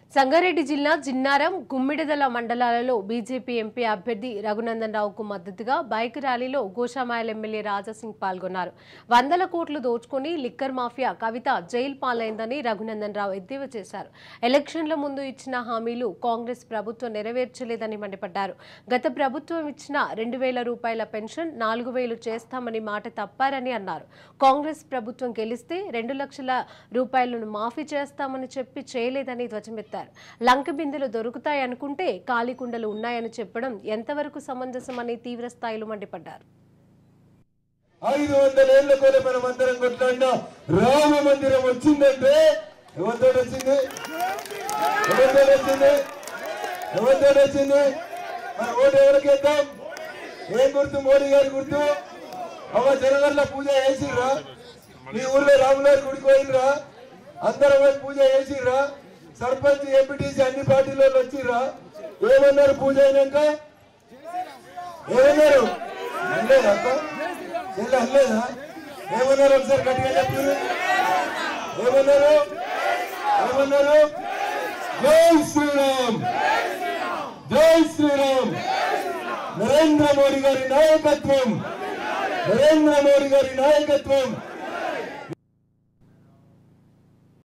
సంగారెడ్డి జిల్లా జిన్నారం గుమ్మిడిదల మండలాలలో BJP MP అభ్యర్థి రఘునందన్ రావుకు మద్దతుగా బైక్ ర్యాలీలో గోషామాయల్ ఎమ్మెల్యే రాజాసింగ్ పాల్గొన్నారు వందల కోట్లు దోచుకుని లిక్కర్ మాఫియా కవిత జైలు పాలైందని రఘునందన్ రావు ఎద్దేవా చేశారు ఎలక్షన్ల ముందు ఇచ్చిన హామీలు కాంగ్రెస్ ప్రభుత్వం నెరవేర్చలేదని మండిపడ్డారు గత ప్రభుత్వం ఇచ్చిన రెండు వేల రూపాయల పెన్షన్ నాలుగు వేలు చేస్తామని మాట తప్పారని అన్నారు కాంగ్రెస్ ప్రభుత్వం గెలిస్తే రెండు లక్షల రూపాయలను మాఫీ చేస్తామని చెప్పి చేయలేదని ధ్వజమెత్తారు లంక బిందెలు దొరుకుతాయి అనుకుంటే ఖాళీ కుండలు ఉన్నాయని చెప్పడం ఎంతవరకు సమంజసమని తీవ్ర స్థాయిలో మండిపడ్డారు ఐదు వందల ఏళ్ల కోలే మనం అందరం కొట్లాడిన రామ మందిరం వచ్చిందంటే ఎవరితో వచ్చింది ఎవరితో వచ్చింది ఎవరితో వచ్చింది మన ఓటు ఎవరికి వేద్దాం ఏం గుర్తు మోడీ గారి గుర్తు అవ్వ జనగర్ల పూజ చేసిర్రా మీ ఊర్లో రాములారి గుడికి పోయినరా అందరం పోయి పూజ చేసిర్రా సర్పంచ్ ఎంపీటీసీ అన్ని పార్టీలో వచ్చిర్రా ఏమన్నారు పూజ అయినాక ఏమన్నారు అనలేదా అక్క చెల్లి అనలేదా ఏమన్నారు ఒకసారి గట్టిగా చెప్పారు ఏమన్నారు ఏమన్నారు జై శ్రీరామ్ జై శ్రీరామ్ నరేంద్ర మోడీ గారి నాయకత్వం నరేంద్ర మోడీ గారి నాయకత్వం